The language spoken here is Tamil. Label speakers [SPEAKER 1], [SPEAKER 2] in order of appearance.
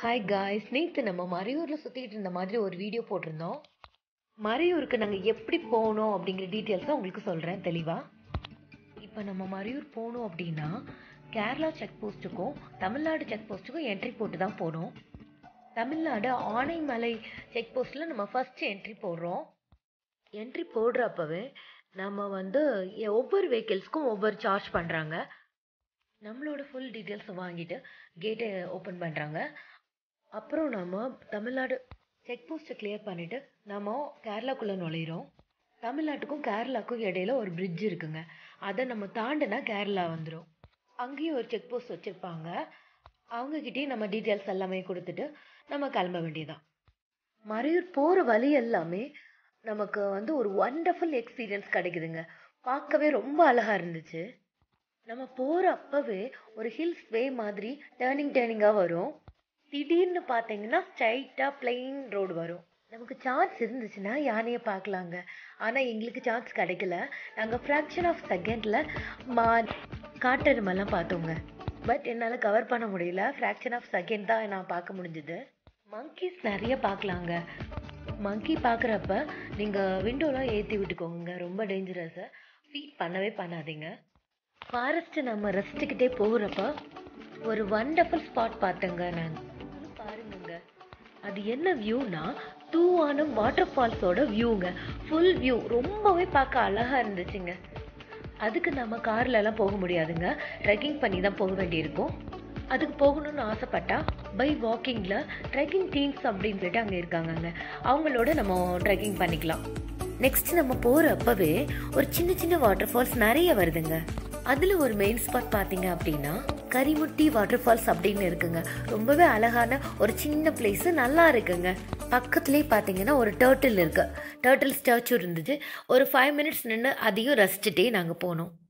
[SPEAKER 1] ஹாய் காய்ஸ் நேற்று நம்ம மறையூரில் சுற்றிக்கிட்டு இருந்த மாதிரி ஒரு வீடியோ போட்டிருந்தோம் மறையூருக்கு நாங்கள் எப்படி போனோம் அப்படிங்கிற டீட்டெயில்ஸை உங்களுக்கு சொல்கிறேன் தெளிவாக இப்போ நம்ம மறையூர் போகணும் அப்படின்னா கேரளா செக் போஸ்ட்டுக்கும் தமிழ்நாடு செக் போஸ்ட்டுக்கும் என்ட்ரி போட்டு தான் போகணும் தமிழ்நாடு ஆனைமலை செக் போஸ்ட்டில் நம்ம ஃபஸ்ட்டு என்ட்ரி போடுறோம் என்ட்ரி போடுறப்பவே நம்ம வந்து எ- ஒவ்வொரு வெஹிக்கிள்ஸ்க்கும் ஒவ்வொரு சார்ஜ் பண்ணுறாங்க நம்மளோட ஃபுல் டீட்டெயில்ஸை வாங்கிட்டு கேட்டை ஓப்பன் பண்ணுறாங்க அப்புறம் நம்ம தமிழ்நாடு செக் போஸ்ட்டை கிளியர் பண்ணிவிட்டு நம்ம கேரளாக்குள்ளே நுழையிறோம் தமிழ்நாட்டுக்கும் கேரளாக்கும் இடையில ஒரு bridge இருக்குங்க அதை நம்ம தாண்டினா கேரளா வந்துடும் அங்கேயும் ஒரு செக் போஸ்ட் வச்சுருப்பாங்க அவங்கக்கிட்டேயும் நம்ம டீட்டெயில்ஸ் எல்லாமே கொடுத்துட்டு நம்ம கிளம்ப வேண்டியதான் மறையூர் போகிற வழி எல்லாமே நமக்கு வந்து ஒரு ஒண்டர்ஃபுல் எக்ஸ்பீரியன்ஸ் கிடைக்குதுங்க பார்க்கவே ரொம்ப அழகாக இருந்துச்சு நம்ம போகிற அப்பவே ஒரு ஹில்ஸ் வே மாதிரி டேர்னிங் டேர்னிங்காக வரும் திடீர்னு பார்த்தீங்கன்னா ஸ்ட்ரைட்டாக பிளெயின் ரோடு வரும் நமக்கு சான்ஸ் இருந்துச்சுன்னா யானையை பார்க்கலாங்க ஆனால் எங்களுக்கு சான்ஸ் கிடைக்கல நாங்கள் ஃப்ராக்ஷன் ஆஃப் செகண்டில் மா காட்டெருமெல்லாம் பார்த்தோங்க பட் என்னால் கவர் பண்ண முடியல ஃப்ராக்ஷன் ஆஃப் செகண்ட் தான் நான் பார்க்க முடிஞ்சுது monkeys நிறைய பார்க்கலாங்க மங்கி பார்க்குறப்ப நீங்கள் விண்டோலாம் ஏற்றி விட்டுக்கோங்க ரொம்ப டேஞ்சரஸை ஃபீட் பண்ணவே பண்ணாதீங்க ஃபாரஸ்ட் நம்ம ரசிச்சுக்கிட்டே போகிறப்ப ஒரு வண்டர்ஃபுல் ஸ்பாட் பார்த்தேங்க நான் பாருங்க அது என்ன வியூனா தூவானம் வாட்டர் ஃபால்ஸோட வியூங்க ஃபுல் வியூ ரொம்பவே பார்க்க அழகாக இருந்துச்சுங்க அதுக்கு நம்ம கார்ல எல்லாம் போக முடியாதுங்க ட்ரெக்கிங் பண்ணி தான் போக வேண்டியிருக்கும் அதுக்கு போகணும்னு ஆசைப்பட்டா பை வாக்கிங்கில் ட்ரெக்கிங் டீம்ஸ் அப்படின்னு சொல்லிட்டு அங்கே இருக்காங்கங்க அவங்களோட நம்ம ட்ரெக்கிங் பண்ணிக்கலாம் நெக்ஸ்ட் நம்ம போகிற அப்பவே ஒரு சின்ன சின்ன வாட்டர் ஃபால்ஸ் நிறைய வருதுங்க அதில் ஒரு மெயின் ஸ்பாட் பார்த்தீங்க அப்படின்னா கரிமுட்டி வாட்டர் ஃபால்ஸ் அப்படின்னு இருக்குங்க ரொம்பவே அழகான ஒரு சின்ன பிளேஸ் நல்லா இருக்குங்க பக்கத்துலேயே பார்த்தீங்கன்னா ஒரு டேர்ட்டில் இருக்கு டேர்ட்டில் ஸ்டாச்சு இருந்துச்சு ஒரு ஃபைவ் மினிட்ஸ் நின்று அதையும் ரசிச்சுட்டே நாங்கள் போனோம்